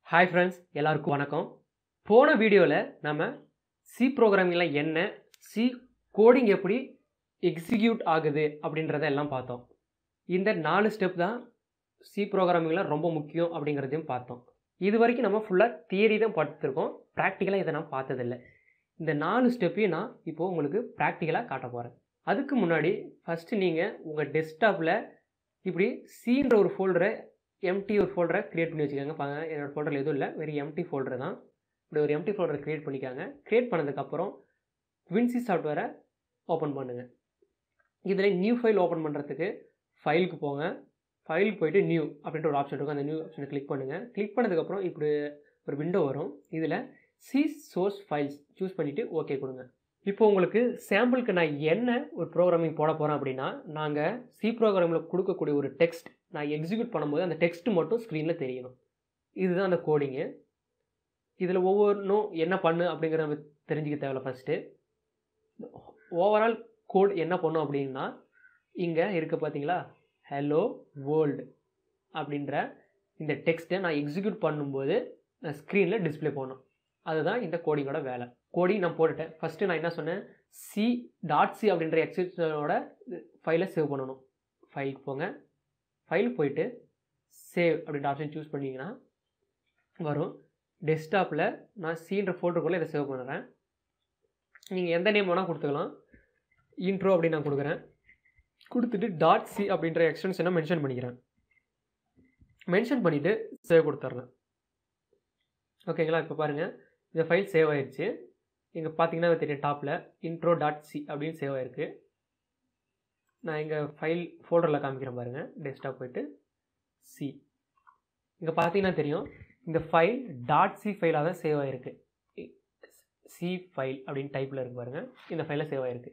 hi friends எல்லாருக்கும் வணக்கம் போன வீடியோவில் நம்ம சி ப்ரோக்ராமிங்கில் என்ன சி கோடிங் எப்படி எக்ஸிக்யூட் ஆகுது அப்படின்றத எல்லாம் பார்த்தோம் இந்த நாலு ஸ்டெப் தான் சி ப்ரோக்ராமிங்கில் ரொம்ப முக்கியம் அப்படிங்கிறதையும் பார்த்தோம் இது வரைக்கும் நம்ம ஃபுல்லாக தியரி தான் பார்த்துருக்கோம் ப்ராக்டிக்கலாக இதை நான் பார்த்ததில்ல இந்த நாலு ஸ்டெப்பையும் நான் இப்போது உங்களுக்கு ப்ராக்டிக்கலாக காட்ட போகிறேன் அதுக்கு முன்னாடி ஃபஸ்ட்டு நீங்கள் உங்கள் டெஸ்க்டாப்பில் இப்படி சீன்ற ஒரு ஃபோல்டரை எம்டி ஒரு ஃபோல்டரை க்ரியேட் பண்ணி வச்சுக்கோங்க பாருங்க என்னோடய ஃபோல்டரில் எதுவும் இல்லை வெறும் எம்டி ஃபோல்டர் தான் இப்படி ஒரு எம்டி ஃபோல்டரை க்ரியேட் பண்ணிக்காங்க க்ரியேட் பண்ணதுக்கப்புறம் வின்சி சாஃப்ட்வேரை ஓப்பன் பண்ணுங்கள் இதில் நியூ ஃபைல் ஓப்பன் பண்ணுறதுக்கு ஃபைலுக்கு போங்க ஃபைலுக்கு போயிட்டு நியூ அப்படின்ற ஒரு ஆப்ஷன் இருக்கும் அந்த நியூ ஆப்ஷனை கிளிக் பண்ணுங்கள் கிளிக் பண்ணதுக்கப்புறம் இப்படி ஒரு விண்டோ வரும் இதில் சி சோர்ஸ் ஃபைல்ஸ் சூஸ் பண்ணிவிட்டு ஓகே கொடுங்க இப்போ உங்களுக்கு சாம்பிளுக்கு நான் என்ன ஒரு ப்ரோக்ராமிங் போட போகிறேன் அப்படின்னா நாங்கள் சி ப்ரோக்ராமில் கொடுக்கக்கூடிய ஒரு டெக்ஸ்ட் நான் எக்ஸிக்யூட் பண்ணும்போது அந்த டெக்ஸ்ட் மட்டும் ஸ்க்ரீனில் தெரியணும் இதுதான் அந்த கோடிங்கு இதில் ஒவ்வொன்றும் என்ன பண்ணு அப்படிங்கிற நம்ம தெரிஞ்சுக்க தேவையில்ல ஃபஸ்ட்டு ஓவரால் கோட் என்ன பண்ணும் அப்படின்னா இங்கே இருக்க பார்த்தீங்களா ஹலோ வேர்ல்டு அப்படின்ற இந்த டெக்ஸ்ட்டை நான் எக்ஸிக்யூட் பண்ணும்போது நான் ஸ்க்ரீனில் டிஸ்பிளே பண்ணணும் அதுதான் இந்த கோடிங்கோட வேலை கோடிங் நான் போட்டுட்டேன் ஃபஸ்ட்டு நான் என்ன சொன்னேன் சி டாட் சி அப்படின்ற எக்ஸிக்யூஷனோட ஃபைலை சேவ் பண்ணணும் ஃபைலுக்கு போங்க ஃபைல் போயிட்டு சேவ் அப்படின்ற ஆப்ஷன் சூஸ் பண்ணிங்கன்னா வரும் டெஸ்க்டாப்பில் நான் சீன்ற ஃபோல்டருக்குள்ளே இதை சேவ் பண்ணுறேன் நீங்கள் எந்த நேம் வேணால் கொடுத்துக்கலாம் இன்ட்ரோ அப்படின்னு நான் கொடுக்குறேன் கொடுத்துட்டு டாட் சி அப்படின்ற எக்ஸ்டென்ஷனை மென்ஷன் பண்ணிக்கிறேன் மென்ஷன் பண்ணிவிட்டு சேவ் கொடுத்துட்றேன் ஓகேங்களா இப்போ பாருங்கள் இந்த ஃபைல் சேவ் ஆயிடுச்சு இங்கே பார்த்தீங்கன்னா தெரியும் டாப்பில் இன்ட்ரோ டாட் சி அப்படின்னு சேவ் ஆயிருக்கு நான் இங்கே ஃபைல் ஃபோல்டரில் காமிக்கிறேன் பாருங்கள் டெஸ்க்டாப் போயிட்டு சி இங்கே பார்த்தீங்கன்னா தெரியும் இந்த ஃபைல் டாட் சி ஃபைலாக தான் சேவ் ஆகிருக்கு சி ஃபைல் அப்படின்னு டைப்பில் இருக்கு பாருங்கள் இந்த ஃபைலில் சேவ் ஆகிருக்கு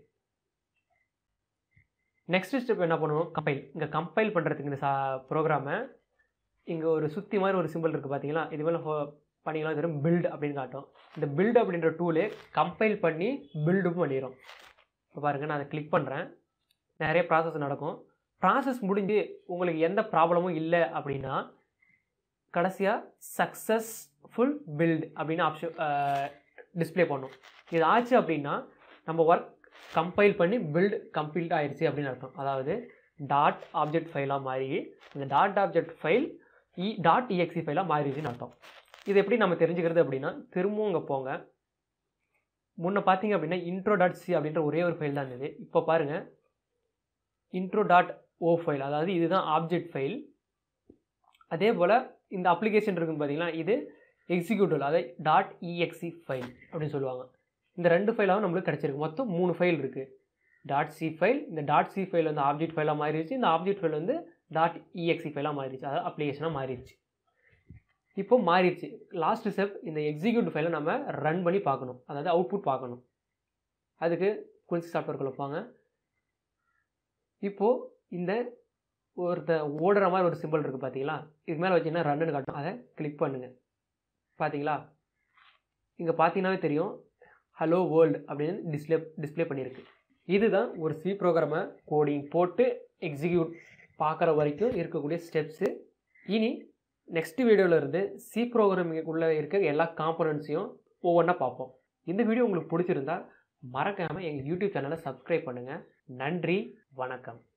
நெக்ஸ்ட் ஸ்டெப் என்ன பண்ணுவோம் கம்பைல் இங்கே கம்பைல் பண்ணுறதுக்கு இந்த சா ப்ரோக்ராமை இங்கே ஒரு சுற்றி மாதிரி ஒரு சிம்பிள் இருக்குது பார்த்தீங்களா இது மேலே பண்ணிங்கன்னா வெறும் பில்ட் அப்படின்னு காட்டும் இந்த பில்ட் அப்படின்ற டூலு கம்பைல் பண்ணி பில்டும் பண்ணிடும் இப்போ பாருங்கள் நான் அதை கிளிக் பண்ணுறேன் நிறைய ப்ராசஸ் நடக்கும் ப்ராசஸ் முடிஞ்சு உங்களுக்கு எந்த ப்ராப்ளமும் இல்லை அப்படின்னா கடைசியாக சக்ஸஸ்ஃபுல் பில்ட் அப்படின்னு ஆப்ஷன் டிஸ்பிளே பண்ணும் இது ஆச்சு அப்படின்னா நம்ம ஒர்க் கம்பைல் பண்ணி பில்ட் கம்ப்ளீட் ஆயிடுச்சு அப்படின்னு அர்த்தம் அதாவது டாட் ஆப்ஜெக்ட் ஃபைலாக மாறி இந்த dot object file E dot EXE ஃபைலாக மாறிடுச்சுன்னு அர்த்தம் இது எப்படி நம்ம தெரிஞ்சுக்கிறது அப்படின்னா திரும்பவும் இங்கே போங்க முன்ன பார்த்தீங்க அப்படின்னா இன்ட்ரோ டாட் சி அப்படின்ற ஒரே ஒரு ஃபைல் தான் இருந்தது இப்போ பாருங்கள் இன்ட்ரோ டாட் ஓ ஃபைல் அதாவது இதுதான் ஆப்ஜெக்ட் ஃபைல் அதே போல் இந்த அப்ளிகேஷன் இருக்குன்னு பார்த்தீங்கன்னா இது எக்ஸிக்யூட்டிவ் அதாவது டாட் இஎக்ஸி ஃபைல் அப்படின்னு சொல்லுவாங்க இந்த ரெண்டு ஃபைலாகவும் நம்மளுக்கு கிடச்சிருக்கு மொத்தம் மூணு ஃபைல் இருக்குது டாட் சி ஃபைல் இந்த டாட் சி ஃபைல் வந்து ஆப்ஜெக்ட் ஃபைலாக மாறிடுச்சு இந்த ஆப்ஜெக்ட் ஃபைல் வந்து டாட் இஎக்ஸி ஃபைலாக மாறிடுச்சு அதாவது அப்ளிகேஷனாக மாறிடுச்சு இப்போ மாறிடுச்சு லாஸ்ட் ஸ்டெப் இந்த எக்ஸிக்யூட் ஃபைலை நம்ம ரன் பண்ணி பார்க்கணும் அதாவது அவுட்புட் பார்க்கணும் அதுக்கு குளிச்சு சாஃப்ட்வேர் வைப்பாங்க இப்போது இந்த ஒருத்த ஓடுற மாதிரி ஒரு சிம்பிள் இருக்குது பார்த்தீங்களா இதுக்கு மேலே வச்சிங்கன்னா ரன்னு காட்டும் அதை கிளிக் பண்ணுங்கள் பார்த்தீங்களா இங்கே பார்த்தீங்கன்னாவே தெரியும் ஹலோ வேர்ல்டு அப்படின்னு டிஸ்பிளே டிஸ்பிளே பண்ணியிருக்கு இதுதான் ஒரு சி ப்ரோக்ராமை கோடிங் போட்டு எக்ஸிக்யூட் பார்க்குற வரைக்கும் இருக்கக்கூடிய ஸ்டெப்ஸு இனி நெக்ஸ்ட் வீடியோவில் இருந்து சி ப்ரோக்ராமிங்குள்ளே இருக்க எல்லா காம்பனன்ட்ஸையும் ஒவ்வொன்றா பார்ப்போம் இந்த வீடியோ உங்களுக்கு பிடிச்சிருந்தா மறக்காமல் எங்கள் யூடியூப் சேனலை சப்ஸ்கிரைப் பண்ணுங்கள் நன்றி வணக்கம்